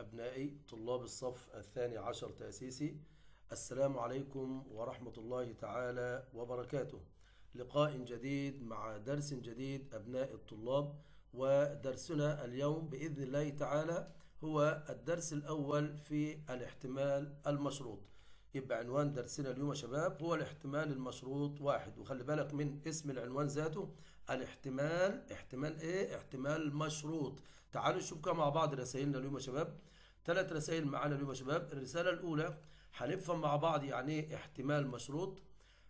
أبنائي طلاب الصف الثاني عشر تأسيسي السلام عليكم ورحمة الله تعالى وبركاته لقاء جديد مع درس جديد أبناء الطلاب ودرسنا اليوم بإذن الله تعالى هو الدرس الأول في الاحتمال المشروط يبقى عنوان درسنا اليوم يا شباب هو الاحتمال المشروط واحد وخلي بالك من اسم العنوان ذاته الاحتمال احتمال ايه احتمال مشروط تعالوا نشوف كده مع بعض رسائلنا اليوم يا شباب ثلاث رسائل معانا اليوم يا شباب الرسالة الأولى هنفهم مع بعض يعني ايه احتمال مشروط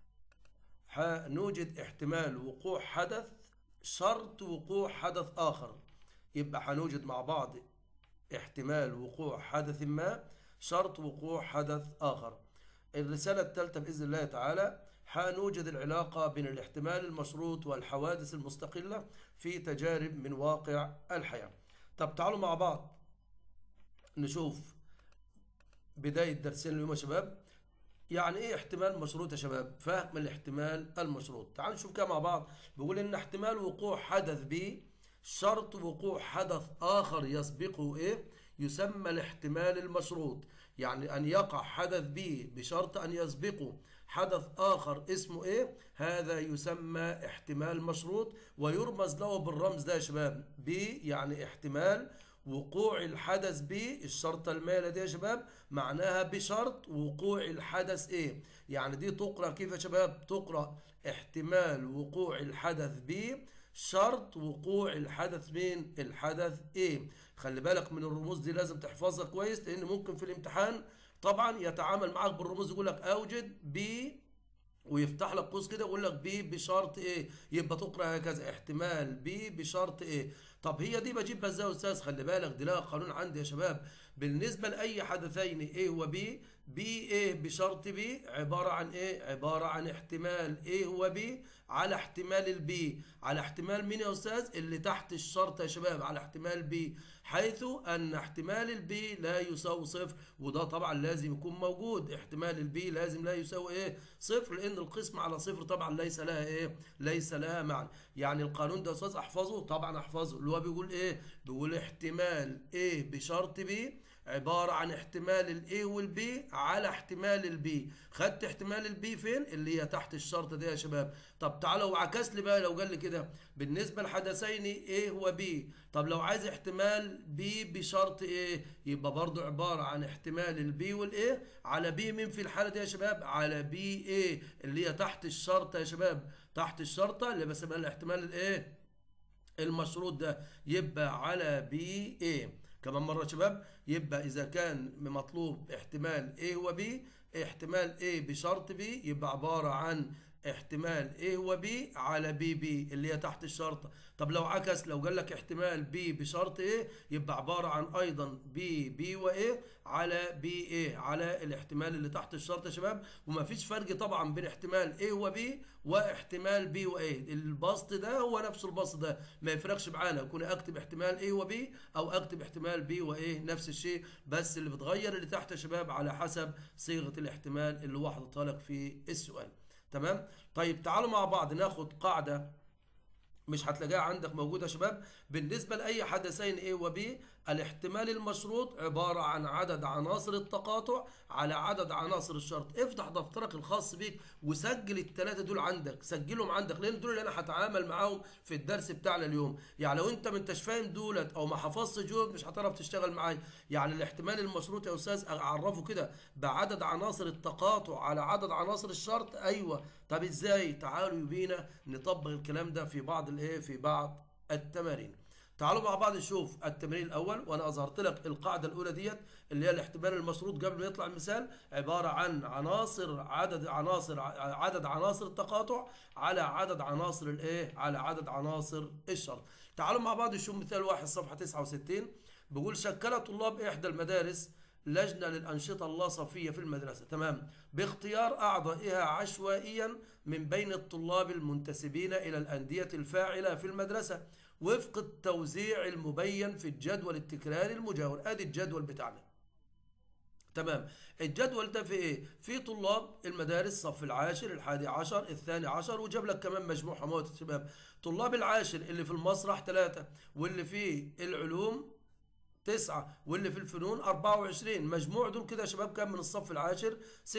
هنوجد احتمال وقوع حدث شرط وقوع حدث آخر يبقى هنوجد مع بعض احتمال وقوع حدث ما شرط وقوع حدث آخر الرسالة الثالثة بإذن الله تعالى هنوجد العلاقة بين الاحتمال المشروط والحوادث المستقلة في تجارب من واقع الحياة طب تعالوا مع بعض نشوف بداية درسنا اليوم يا شباب يعني ايه احتمال مشروط يا شباب فهم الاحتمال المشروط تعالوا نشوف كده مع بعض بيقول ان احتمال وقوع حدث ب شرط وقوع حدث آخر يسبقه إيه؟ يسمى الاحتمال المشروط يعني أن يقع حدث به بشرط أن يسبقه حدث آخر اسمه إيه؟ هذا يسمى احتمال مشروط ويرمز له بالرمز ده يا شباب ب يعني احتمال وقوع الحدث ب الشرطة المالة دي يا شباب معناها بشرط وقوع الحدث ايه يعني دي تقرأ كيف يا شباب تقرأ احتمال وقوع الحدث ب شرط وقوع الحدث مين الحدث ايه خلي بالك من الرموز دي لازم تحفظها كويس لان ممكن في الامتحان طبعا يتعامل معاك بالرموز يقول لك اوجد ب ويفتح لك قوس كده يقول لك بي بشرط ايه يبقى تقرا هكذا احتمال بي بشرط ايه طب هي دي بجيبها ازاي يا استاذ خلي بالك دي لها قانون عندي يا شباب بالنسبه لاي حدثين ايه وبي بي ايه بشرط بي عباره عن ايه عباره عن احتمال ايه وبي على احتمال البي على احتمال مين يا استاذ اللي تحت الشرط يا شباب على احتمال بي حيث ان احتمال البي لا يساوي صفر وده طبعا لازم يكون موجود احتمال البي لازم لا يساوي ايه صفر لان القسم على صفر طبعا ليس لها ايه ليس لها معنى يعني القانون ده يا استاذ احفظه طبعا احفظه اللي هو بيقول ايه بيقول احتمال ايه بشرط بي عبارة عن احتمال الاي والبي على احتمال البي خدت احتمال البي فين اللي هي تحت الشرط دي يا شباب طب تعالوا وعكس لي بقى لو قال لي كده بالنسبة لحدثين ايه وبي طب لو عايز احتمال بي بشرط ايه يبقى برضو عبارة عن احتمال البي والايه على بي مين في الحالة دي يا شباب على بي ايه اللي هي تحت الشرطة يا شباب تحت الشرطة اللي بسميها الاحتمال الايه المشروط ده يبقى على بي ايه كمان مرة يا شباب يبقى إذا كان مطلوب احتمال A و B احتمال A بشرط B يبقى عبارة عن احتمال A و B على B B اللي هي تحت الشرطة طب لو عكس لو قال لك احتمال B بشرط A يبقى عبارة عن أيضا B B و A على B A على الاحتمال اللي تحت الشرطة يا شباب وما فيش فرق طبعا بين احتمال A و B واحتمال B و A البسط ده هو نفس البسط ده ما يفرقش معانا يكون أكتب احتمال A و B أو أكتب احتمال B و A نفس الشيء بس اللي بتغير اللي تحت يا شباب على حسب صيغة الاحتمال اللي هو حاططها لك في السؤال تمام طيب تعالوا مع بعض ناخد قاعدة مش هتلاقيها عندك موجودة يا شباب بالنسبة لأي حدثين A و B الاحتمال المشروط عبارة عن عدد عناصر التقاطع على عدد عناصر الشرط افتح دفترك الخاص بيك وسجل الثلاثة دول عندك سجلهم عندك لأن دول اللي أنا هتعامل معاهم في الدرس بتاعنا اليوم يعني لو أنت ما انتش فاهم دولت أو ما حفظتش جهد مش هتعرف تشتغل معايا يعني الاحتمال المشروط يا أستاذ أعرفه كده بعدد عناصر التقاطع على عدد عناصر الشرط أيوه طب إزاي تعالوا بينا نطبق الكلام ده في بعض الايه في بعض التمارين تعالوا مع بعض نشوف التمرين الاول وانا اظهرت لك القاعده الاولى ديت اللي هي الاحتمال المشروط قبل ما يطلع المثال عباره عن عناصر عدد عناصر عدد عناصر التقاطع على عدد عناصر الايه على عدد عناصر الشرط تعالوا مع بعض نشوف مثال واحد صفحه 69 بيقول شكل طلاب احدى المدارس لجنة للأنشطة اللاصفية في المدرسة تمام باختيار أعضائها عشوائيا من بين الطلاب المنتسبين إلى الأندية الفاعلة في المدرسة وفق التوزيع المبين في الجدول التكراري المجاور ادي الجدول بتاعنا تمام الجدول ده في ايه في طلاب المدارس صف العاشر الحادي عشر الثاني عشر وجاب لك كمان مجموعه موت شباب طلاب العاشر اللي في المسرح ثلاثة واللي في العلوم تسعة واللي في الفنون 24 مجموع دول كده يا شباب كام من الصف العاشر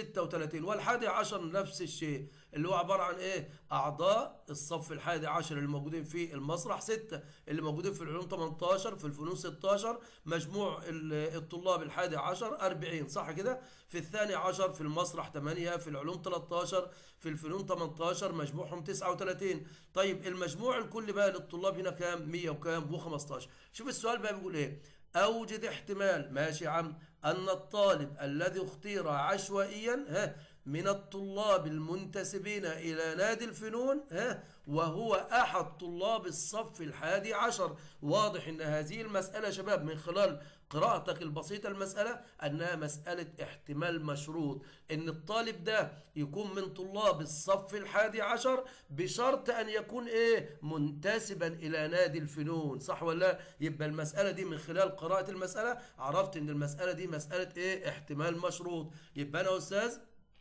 36 والحادي عشر نفس الشيء اللي هو عبارة عن ايه اعضاء الصف الحادي عشر اللي موجودين في المسرح 6 اللي موجودين في العلوم 18 في الفنون 16 مجموع الطلاب الحادي عشر 40 صح كده في الثاني عشر في المسرح 8 في العلوم 13 في الفنون 18 مجموعهم 39 طيب المجموع الكلي بقى للطلاب هنا كام 100 وكام و15 شوف السؤال بقى بيقول ايه اوجد احتمال ماشي يا عم ان الطالب الذي اختير عشوائيا ها من الطلاب المنتسبين إلى نادي الفنون ها وهو أحد طلاب الصف الحادي عشر واضح أن هذه المسألة شباب من خلال قراءتك البسيطة المسألة أنها مسألة احتمال مشروط أن الطالب ده يكون من طلاب الصف الحادي عشر بشرط أن يكون إيه منتسبا إلى نادي الفنون صح ولا يبقى المسألة دي من خلال قراءة المسألة عرفت أن المسألة دي مسألة إيه احتمال مشروط يبقى أنا أستاذ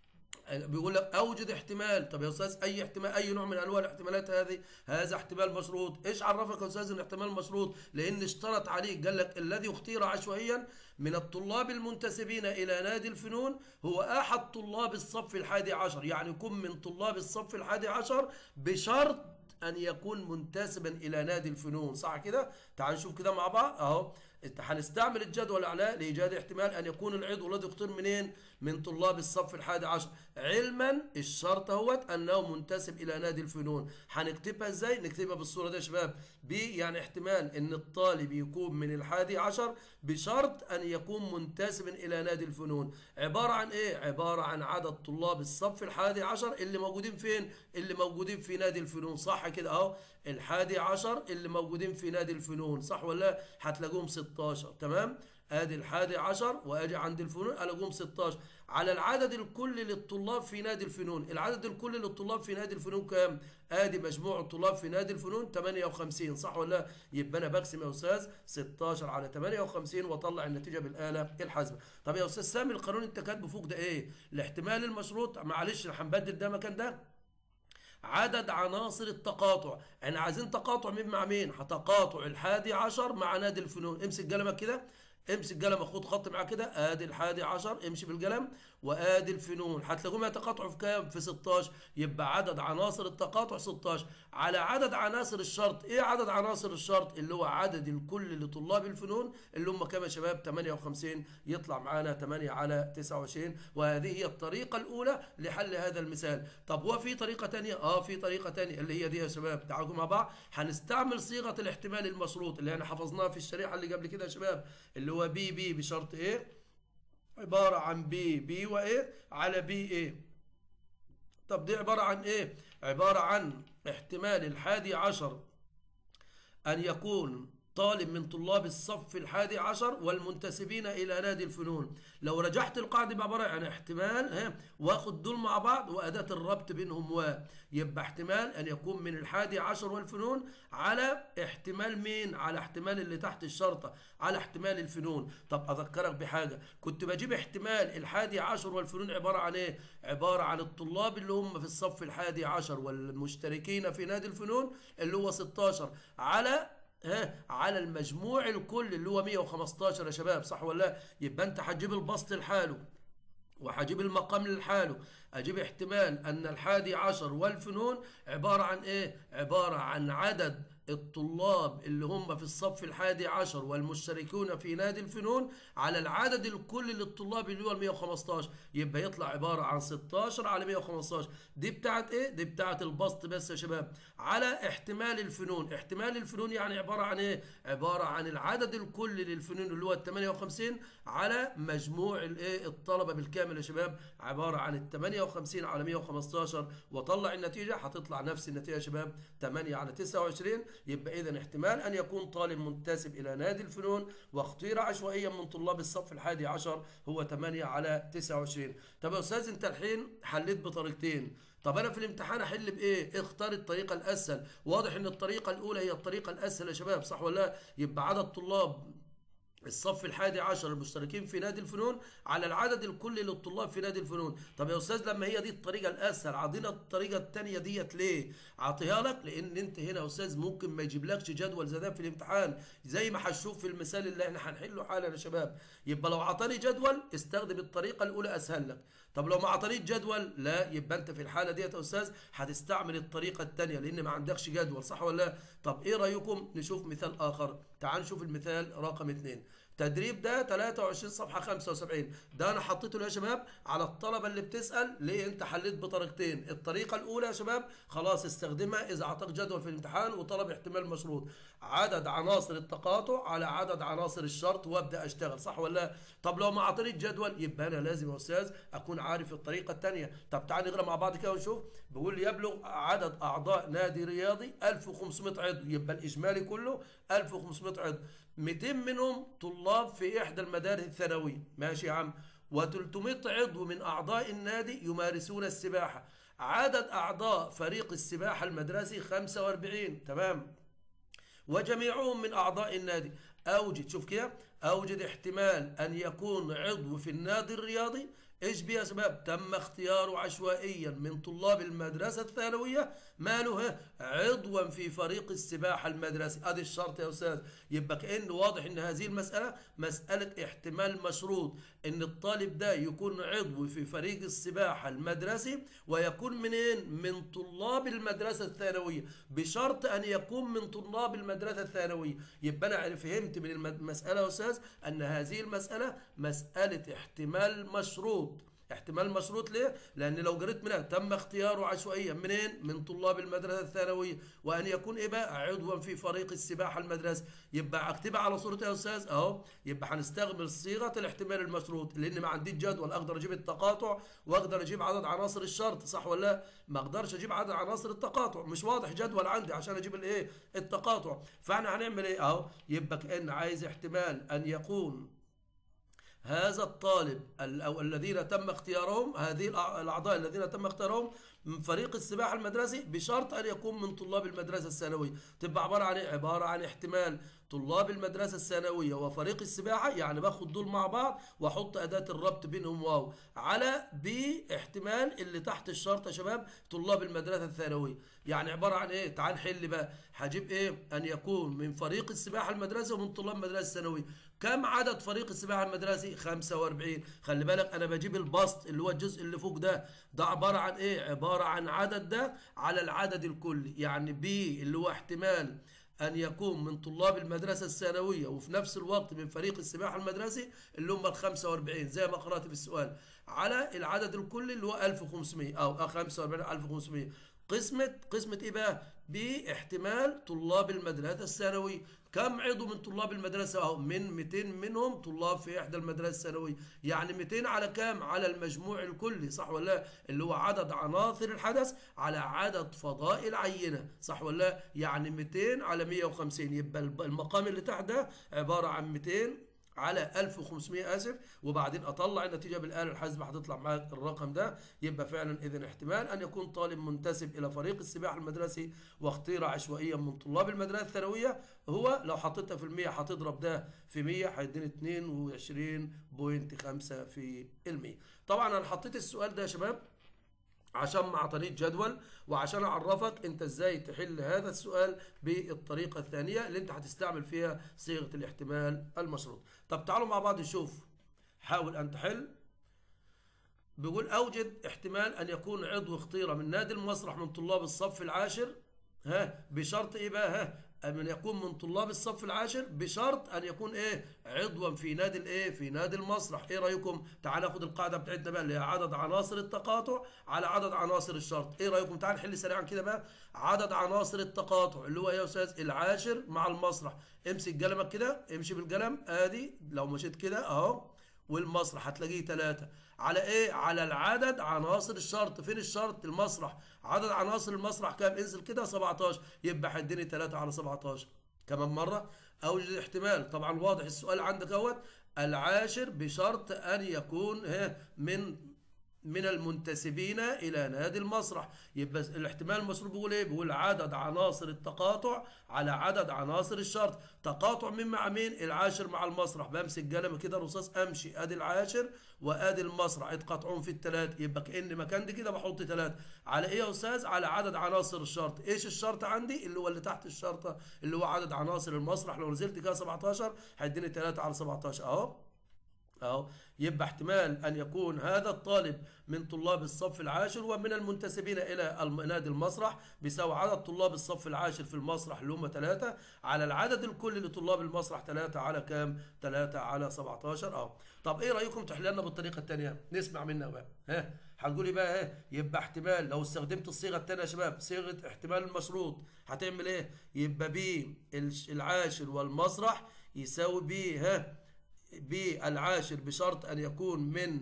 بيقول لك اوجد احتمال طب يا استاذ اي احتمال اي نوع من انواع الاحتمالات هذه هذا احتمال مشروط ايش عرفك يا استاذ ان احتمال مشروط لان اشترط عليك قال لك الذي اختير عشوائيا من الطلاب المنتسبين الى نادي الفنون هو احد طلاب الصف الحادي عشر يعني يكون من طلاب الصف الحادي عشر بشرط ان يكون منتسبا الى نادي الفنون صح كده تعال نشوف كده مع بعض اهو هنستعمل الجدول الاعلى لايجاد احتمال ان يكون العضو الذي اختير منين من طلاب الصف الحادي عشر علما الشرط اهوت انه منتسب الى نادي الفنون هنكتبها ازاي نكتبها بالصوره دي يا شباب ب يعني احتمال ان الطالب يكون من الحادي عشر بشرط ان يكون منتسبا الى نادي الفنون عباره عن ايه عباره عن عدد طلاب الصف الحادي عشر اللي موجودين فين اللي موجودين في نادي الفنون صح كده اهو الحادي عشر اللي موجودين في نادي الفنون صح ولا هتلاقوهم 16 تمام ادي الحادي عشر واجي عند الفنون الاقوهم 16 على العدد الكلي للطلاب في نادي الفنون العدد الكلي للطلاب في نادي الفنون كام ادي مجموع الطلاب في نادي الفنون 58 صح ولا يبقى انا بقسم يا استاذ 16 على 58 واطلع النتيجه بالاله الحاسبه طب يا استاذ سامي القانون انت كاتبه فوق ده ايه الاحتمال المشروط معلش هنبدل ده مكان ده عدد عناصر التقاطع احنا عايزين تقاطع مين مع مين تقاطع الحادي عشر مع نادي الفنون امسك قلمك كده امسك قلم خد خط معاه كده ادي الحادي عشر امشي بالقلم وادي الفنون هتلاقوهم يتقاطعوا في كام في 16 يبقى عدد عناصر التقاطع 16 على عدد عناصر الشرط ايه عدد عناصر الشرط اللي هو عدد الكل لطلاب الفنون اللي هم كام يا شباب 58 يطلع معانا 8 على 29 وهذه هي الطريقه الاولى لحل هذا المثال طب هو في طريقه ثانيه اه في طريقه ثانيه اللي هي دي يا شباب تعالوا مع بعض هنستعمل صيغه الاحتمال المشروط اللي احنا حفظناها في الشريحه اللي قبل كده يا شباب اللي هو بي بي بشرط ايه عبارة عن بي بي وايه على بي ايه طب دي عبارة عن ايه عبارة عن احتمال الحادي عشر ان يكون طالب من طلاب الصف الحادي عشر والمنتسبين إلى نادي الفنون لو رجحت القاعدة بعبارة عن احتمال ها واخد دول مع بعض وأداة الربط بينهم و يبقى احتمال أن يكون من الحادي عشر والفنون على احتمال مين على احتمال اللي تحت الشرطة على احتمال الفنون طب أذكرك بحاجة كنت بجيب احتمال الحادي عشر والفنون عبارة عن ايه عبارة عن الطلاب اللي هم في الصف الحادي عشر والمشتركين في نادي الفنون اللي هو 16 على ها على المجموع الكل اللي هو 115 يا شباب صح ولا لا يبقى انت هتجيب البسط لحاله وهجيب المقام لحاله اجيب احتمال ان الحادي عشر والفنون عبارة عن ايه عبارة عن عدد الطلاب اللي هم في الصف الحادي عشر والمشتركون في نادي الفنون على العدد الكلي للطلاب اللي هو ال 115 يبقى يطلع عبارة عن 16 على 115 دي بتاعت ايه؟ دي بتاعت البسط بس يا شباب على احتمال الفنون احتمال الفنون يعني عبارة عن ايه؟ عبارة عن العدد الكلي للفنون اللي هو ال 58 على مجموع الايه الطلبة بالكامل يا شباب عبارة عن ال 58 على 115 وطلع النتيجة هتطلع نفس النتيجة يا شباب 8 على 29 يبقى إذا احتمال أن يكون طالب منتسب إلى نادي الفنون واختير عشوائيا من طلاب الصف الحادي عشر هو 8 على 29 طب يا أستاذ أنت الحين حليت بطريقتين طب أنا في الامتحان أحل بإيه؟ اختار الطريقة الأسهل واضح أن الطريقة الأولى هي الطريقة الأسهل يا شباب صح ولا لا؟ يبقى عدد طلاب الصف الحادي عشر المشتركين في نادي الفنون على العدد الكلي للطلاب في نادي الفنون طب يا استاذ لما هي دي الطريقه الاسهل عطينا الطريقه الثانيه ديت ليه عطيها لك لان انت هنا يا استاذ ممكن ما يجيبلكش جدول زي ده في الامتحان زي ما هنشوف في المثال اللي احنا هنحله حالا يا شباب يبقى لو عطاني جدول استخدم الطريقه الاولى اسهل لك طب لو ما عطانيش جدول لا يبقى انت في الحاله ديت يا استاذ هتستعمل الطريقه الثانيه لان ما عندكش جدول صح ولا لا طب ايه رايكم نشوف مثال اخر تعال نشوف المثال رقم اثنين تدريب ده 23 صفحه 75 ده انا حطيته يا شباب على الطلبه اللي بتسال ليه انت حليت بطريقتين الطريقه الاولى يا شباب خلاص استخدمها اذا اعطاك جدول في الامتحان وطلب احتمال مشروط عدد عناصر التقاطع على عدد عناصر الشرط وابدا اشتغل صح ولا لا طب لو ما اعطانيش جدول يبقى انا لازم يا استاذ اكون عارف الطريقه الثانيه طب تعال نقرا مع بعض كده ونشوف بيقول لي يبلغ عدد اعضاء نادي رياضي 1500 عضو يبقى الاجمالي كله 1500 عضو 200 منهم طلاب في إحدى المدارس الثانوية ماشي يا عم و300 عضو من أعضاء النادي يمارسون السباحة عدد أعضاء فريق السباحة المدرسي 45 تمام وجميعهم من أعضاء النادي أوجد شوف كده أوجد احتمال أن يكون عضو في النادي الرياضي ايش بيه يا شباب تم اختياره عشوائيا من طلاب المدرسة الثانوية ماله عضوا في فريق السباحة المدرسي ادي الشرط يا استاذ يبقى كأن واضح ان هذه المسألة مسألة احتمال مشروط ان الطالب ده يكون عضو في فريق السباحة المدرسي ويكون منين من طلاب المدرسة الثانوية بشرط ان يكون من طلاب المدرسة الثانوية يبقى انا فهمت من المسألة يا استاذ ان هذه المسألة مسألة احتمال مشروط احتمال مشروط ليه؟ لأن لو قريت منها تم اختياره عشوائيا منين؟ من طلاب المدرسة الثانوية وأن يكون إيه بقى؟ عضوا في فريق السباحة المدرسة يبقى أكتبها على صورة يا أستاذ أهو يبقى هنستخدم صيغة الاحتمال المشروط لأن ما عنديش جدول أقدر أجيب التقاطع وأقدر أجيب عدد عناصر الشرط صح ولا لا؟ ما أقدرش أجيب عدد عناصر التقاطع مش واضح جدول عندي عشان أجيب الإيه؟ التقاطع فإحنا هنعمل إيه؟ أهو يبقى كأن عايز احتمال أن يكون هذا الطالب أو الذين تم اختيارهم هذه الأعضاء الذين تم اختيارهم من فريق السباحة المدرسي بشرط أن يكون من طلاب المدرسة الثانوية تبقى عبارة عن إيه؟ عبارة عن احتمال طلاب المدرسة الثانوية وفريق السباحة يعني باخد دول مع بعض واحط أداة الربط بينهم واو على باحتمال اللي تحت الشرط يا شباب طلاب المدرسة الثانوية يعني عبارة عن ايه تعال نحل بقى هجيب ايه ان يكون من فريق السباحة المدرسة ومن طلاب المدرسة الثانوية كم عدد فريق السباحة المدرسي 45 خلي بالك انا بجيب البسط اللي هو الجزء اللي فوق ده ده عبارة عن ايه عبارة عن عدد ده على العدد الكلي يعني بي اللي هو احتمال أن يكون من طلاب المدرسة الثانوية وفي نفس الوقت من فريق السباحة المدرسي اللي هم ال 45 زي ما قرأت في السؤال على العدد الكلي اللي هو 1500 أو 45 1500 قسمة قسمة إيه بقى؟ باحتمال طلاب المدرسة الثانوية كم عضو من طلاب المدرسة أهو من 200 منهم طلاب في إحدى المدارس الثانوية يعني 200 على كام على المجموع الكلي صح ولا لا اللي هو عدد عناصر الحدث على عدد فضاء العينة صح ولا لا يعني 200 على 150 يبقى المقام اللي تحت ده عبارة عن 200 على 1500 اسف وبعدين اطلع النتيجه بالاله الحاسبه هتطلع معاك الرقم ده يبقى فعلا اذا احتمال ان يكون طالب منتسب الى فريق السباحه المدرسي واختير عشوائيا من طلاب المدرسه الثانويه هو لو حطيتها في المية هتضرب ده في 100 هيديني 22.5 في المية طبعا انا حطيت السؤال ده يا شباب عشان ما اعطانيش جدول وعشان اعرفك انت ازاي تحل هذا السؤال بالطريقة الثانية اللي انت هتستعمل فيها صيغة الاحتمال المشروط طب تعالوا مع بعض نشوف حاول ان تحل بيقول اوجد احتمال ان يكون عضو اختيره من نادي المسرح من طلاب الصف العاشر ها بشرط ايه بقى ها من يكون من طلاب الصف العاشر بشرط ان يكون ايه عضوا في نادي الايه في نادي المسرح ايه رايكم تعال ناخد القاعده بتاعتنا بقى اللي هي عدد عناصر التقاطع على عدد عناصر الشرط ايه رايكم تعال نحل سريعا كده بقى عدد عناصر التقاطع اللي هو ايه يا استاذ العاشر مع المسرح امسك قلمك كده امشي بالقلم ادي لو مشيت كده اهو والمسرح هتلاقيه ثلاثة على ايه على العدد عناصر الشرط فين الشرط المسرح عدد عناصر المسرح كام انزل كده 17 يبقى هيديني 3 على 17 كمان مرة اوجد احتمال طبعا واضح السؤال عندك اهوت العاشر بشرط ان يكون من من المنتسبين إلى نادي المسرح يبقى الاحتمال المشروط بيقول إيه؟ بيقول عدد عناصر التقاطع على عدد عناصر الشرط تقاطع مين مع مين؟ العاشر مع المسرح بمسك قلم كده رصاص أمشي أدي العاشر وأدي المسرح اتقاطعون في الثلاث يبقى كأن مكان دي كده بحط ثلاث على إيه يا أستاذ؟ على عدد عناصر الشرط إيش الشرط عندي؟ اللي هو اللي تحت الشرطة اللي هو عدد عناصر المسرح لو نزلت كده 17 هيديني 3 على 17 أهو أهو يبقى احتمال أن يكون هذا الطالب من طلاب الصف العاشر ومن المنتسبين إلى الم- نادي المسرح بيساوي عدد طلاب الصف العاشر في المسرح اللي هم ثلاثة على العدد الكلي لطلاب المسرح ثلاثة على كام؟ ثلاثة على 17 أهو طب إيه رأيكم تحل لنا بالطريقة الثانية؟ نسمع منها بقى ها هتقولي بقى ايه يبقى احتمال لو استخدمت الصيغه الثانيه يا شباب صيغه احتمال المشروط هتعمل ايه يبقى بي الش- العاشر والمسرح يساوي بي ها بالعاشر بشرط أن يكون من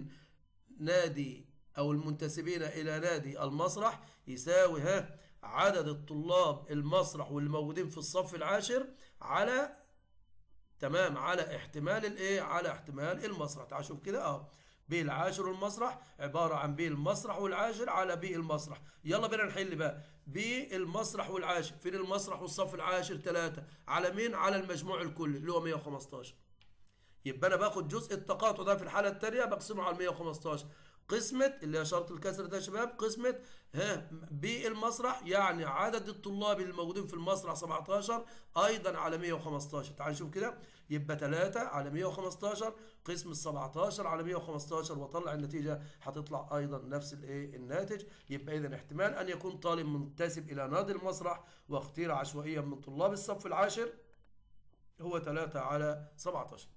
نادي أو المنتسبين إلى نادي المسرح يساوي ها عدد الطلاب المسرح واللي موجودين في الصف العاشر على تمام على احتمال الايه على احتمال المسرح تعال شوف كده اه بي العاشر والمسرح عبارة عن بي المسرح والعاشر على بي المسرح يلا بينا نحل بقى بي المسرح والعاشر فين المسرح والصف العاشر ثلاثة على مين على المجموع الكلي اللي هو 115 يبقى انا باخد جزء التقاطع ده في الحاله الثانيه بقسمه على 115 قسمة اللي هي شرط الكسر ده يا شباب قسمة ها بالمسرح يعني عدد الطلاب الموجودين في المسرح 17 ايضا على 115 تعال نشوف كده يبقى 3 على 115 قسم ال 17 على 115 واطلع النتيجه هتطلع ايضا نفس الايه الناتج يبقى اذا احتمال ان يكون طالب منتسب الى نادي المسرح واختير عشوائيا من طلاب الصف العاشر هو 3 على 17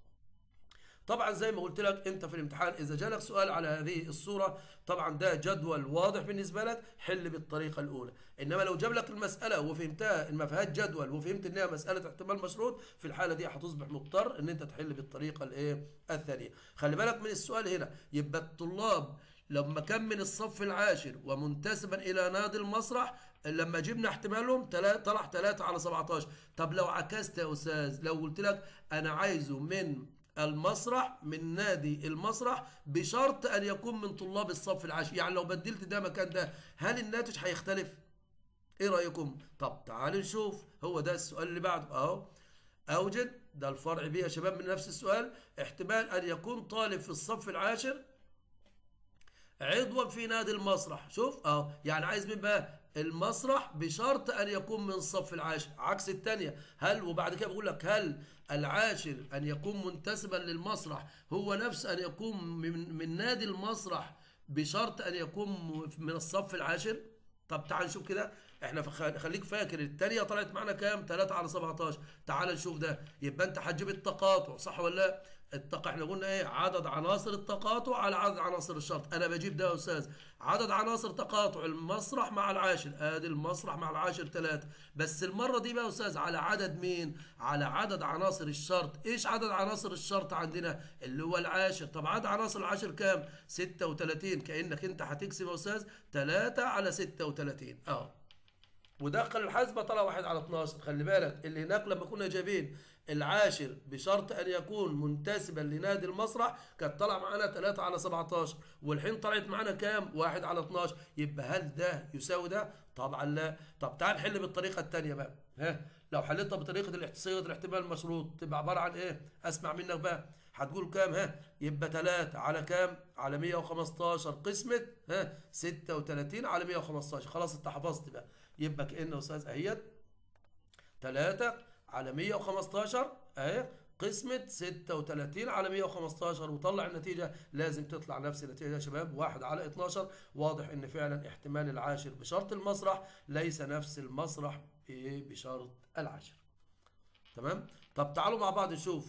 طبعا زي ما قلت لك انت في الامتحان اذا جالك سؤال على هذه الصوره طبعا ده جدول واضح بالنسبه لك حل بالطريقه الاولى انما لو جاب لك المساله وفهمتها ان ما فيهاش جدول وفهمت انها مساله احتمال مشروط في الحاله دي هتصبح مضطر ان انت تحل بالطريقه الايه الثانيه خلي بالك من السؤال هنا يبقى الطلاب لما كان من الصف العاشر ومنتسبا الى نادي المسرح لما جبنا احتمالهم تلا- طلع 3 على 17 طب لو عكست يا استاذ لو قلت لك انا عايزه من المسرح من نادي المسرح بشرط ان يكون من طلاب الصف العاشر يعني لو بدلت ده مكان ده هل الناتج هيختلف ايه رايكم طب تعالوا نشوف هو ده السؤال اللي بعده اهو اوجد ده الفرع بيه يا شباب من نفس السؤال احتمال ان يكون طالب في الصف العاشر عضوا في نادي المسرح شوف اه يعني عايز مين بقى المسرح بشرط ان يكون من الصف العاشر عكس الثانيه هل وبعد كده بقول لك هل العاشر ان يكون منتسبا للمسرح هو نفس ان يكون من من نادي المسرح بشرط ان يكون من الصف العاشر طب تعال نشوف كده احنا فخ- خليك فاكر الثانيه طلعت معانا كام 3 على 17 تعال نشوف ده يبقى انت هتجيب التقاطع صح ولا لا التقا احنا قلنا ايه عدد عناصر التقاطع على عدد عناصر الشرط انا بجيب ده يا استاذ عدد عناصر تقاطع المسرح مع العاشر ادي المسرح مع العاشر ثلاثة بس المره دي بقى يا استاذ على عدد مين على عدد عناصر الشرط ايش عدد عناصر الشرط عندنا اللي هو العاشر طب عدد عناصر العاشر كام 36 كانك انت هتكسب يا استاذ 3 على 36 اه ودخل الحاسبة طلع واحد على 12 خلي بالك اللي هناك لما كنا جايبين العاشر بشرط ان يكون منتسبا لنادي المسرح كانت طلع معانا 3 على 17 والحين طلعت معانا كام؟ واحد على 12 يبقى هل ده يساوي ده؟ طبعا لا طب تعال نحل بالطريقة الثانية بقى ها لو حلتها بطريقة الاحت- صيغة الاحتمال المشروط تبقى عبارة عن ايه؟ اسمع منك بقى هتقول كام ها؟ يبقى 3 على كام؟ على 115 قسمة ها 36 على 115 خلاص انت حفظت بقى يبقى كأنه أستاذ أهيت 3 على 115 أهي قسمة 36 على 115 وطلع النتيجة لازم تطلع نفس النتيجة يا شباب 1 على 12 واضح إن فعلا احتمال العاشر بشرط المسرح ليس نفس المسرح إيه بشرط العاشر تمام طب تعالوا مع بعض نشوف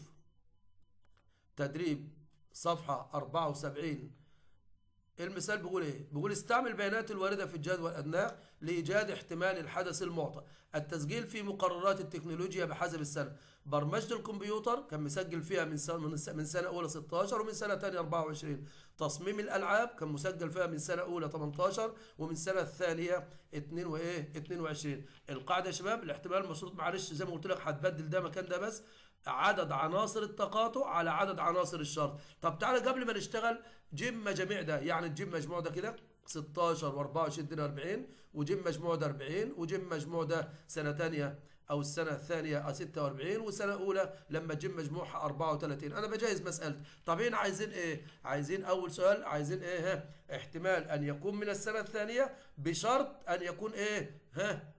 تدريب صفحة 74 المثال بيقول ايه؟ بيقول استعمل البيانات الواردة في الجدول الأدناه لإيجاد احتمال الحدث المعطى. التسجيل في مقررات التكنولوجيا بحسب السنة. برمجة الكمبيوتر كان مسجل فيها من سنة من سنة- من سنة أولى 16 ومن سنة ثانية 24. تصميم الألعاب كان مسجل فيها من سنة أولى 18 ومن سنة الثانية 2 وإيه 22. القاعدة يا شباب الاحتمال المشروط معلش زي ما قلت لك هتبدل ده مكان ده بس عدد عناصر التقاطع على عدد عناصر الشرط طب تعالى قبل ما نشتغل جيب مجاميع ده يعني تجيب مجموع ده كده 16 و24 ادينا 40 وجيب مجموع ده 40 وجيب مجموع ده سنة تانية او السنة الثانية 46 والسنة الاولى لما تجيب مجموعها 34 انا بجهز مسألتي طب هنا عايزين ايه عايزين اول سؤال عايزين ايه ها احتمال ان يكون من السنة الثانية بشرط ان يكون ايه ها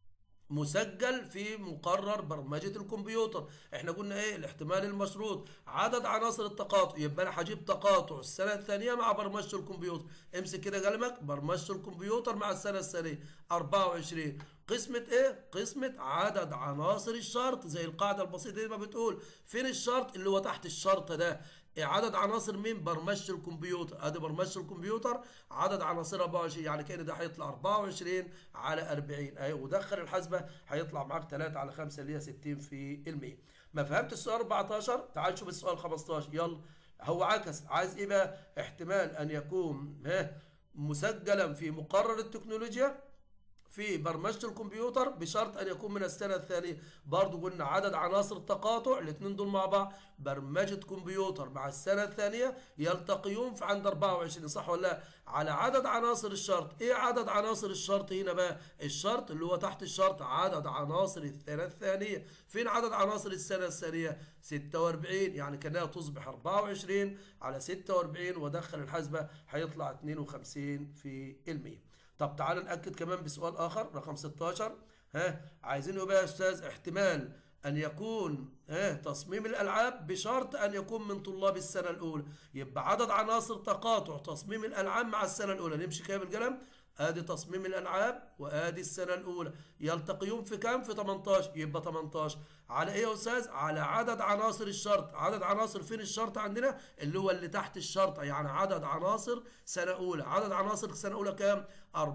مسجل في مقرر برمجة الكمبيوتر احنا قلنا ايه الاحتمال المشروط عدد عناصر التقاطع يبقى انا هجيب تقاطع السنة الثانية مع برمجة الكمبيوتر امسك كده قلمك برمجة الكمبيوتر مع السنة الثانية 24 قسمة ايه قسمة عدد عناصر الشرط زي القاعدة البسيطة دي ما بتقول فين الشرط اللي هو تحت الشرط ده عدد عناصر مين برمجة الكمبيوتر ادي برمجة الكمبيوتر عدد عناصر 24 يعني كان ده هيطلع 24 على 40 اهي ودخل الحسبة هيطلع معاك 3 على 5 اللي هي 60 في المية ما فهمت السؤال 14 تعال شوف السؤال 15 يلا هو عكس عايز ايه بقى احتمال ان يكون ها مسجلا في مقرر التكنولوجيا في برمجة الكمبيوتر بشرط أن يكون من السنة الثانية برضو قلنا عدد عناصر التقاطع الاثنين دول مع بعض برمجة كمبيوتر مع السنة الثانية يلتقيون في عند 24 صح ولا لا على عدد عناصر الشرط ايه عدد عناصر الشرط هنا بقى الشرط اللي هو تحت الشرط عدد عناصر السنة الثانية فين عدد عناصر السنة الثانية 46 يعني كانها تصبح 24 على 46 ودخل الحسبة هيطلع 52 في المية طب تعال نأكد كمان بسؤال آخر رقم 16 ها عايزين يبقى يا أستاذ احتمال أن يكون ها تصميم الألعاب بشرط أن يكون من طلاب السنة الأولى يبقى عدد عناصر تقاطع تصميم الألعاب مع السنة الأولى نمشي كده بالقلم ادي تصميم الالعاب وادي السنه الاولى يلتقيون في كام في 18 يبقى 18 على ايه يا استاذ على عدد عناصر الشرط عدد عناصر فين الشرط عندنا اللي هو اللي تحت الشرط يعني عدد عناصر سنه اولى عدد عناصر سنه اولى كام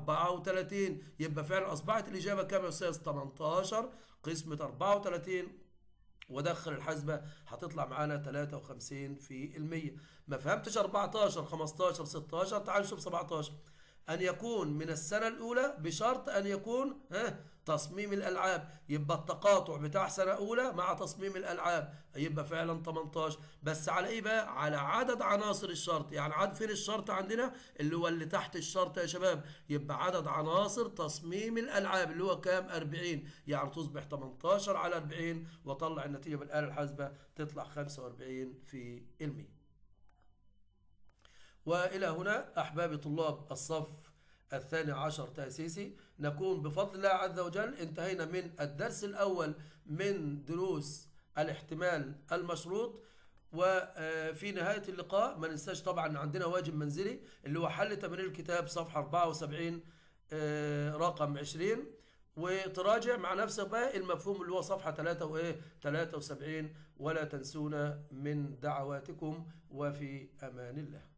34 يبقى فعلا اصبحت الاجابه كام يا استاذ 18 قسمه 34 ودخل الحسبة هتطلع معانا 53 في المية ما فهمتش 14 15 16 تعال نشوف 17 أن يكون من السنة الأولى بشرط أن يكون ها تصميم الألعاب يبقى التقاطع بتاع سنة أولى مع تصميم الألعاب يبقى فعلا 18 بس على إيه بقى؟ على عدد عناصر الشرط يعني عدد فين الشرط عندنا اللي هو اللي تحت الشرط يا شباب يبقى عدد عناصر تصميم الألعاب اللي هو كام 40 يعني تصبح 18 على 40 وطلع النتيجة بالآلة الحاسبة تطلع 45 في المية وإلى هنا أحبابي طلاب الصف الثاني عشر تأسيسي نكون بفضل الله عز وجل انتهينا من الدرس الأول من دروس الاحتمال المشروط وفي نهاية اللقاء ما ننساش طبعا عندنا واجب منزلي اللي هو حل تمرين الكتاب صفحة 74 رقم 20 وتراجع مع نفسك بقى المفهوم اللي هو صفحة 3 وإيه 73 ولا تنسونا من دعواتكم وفي أمان الله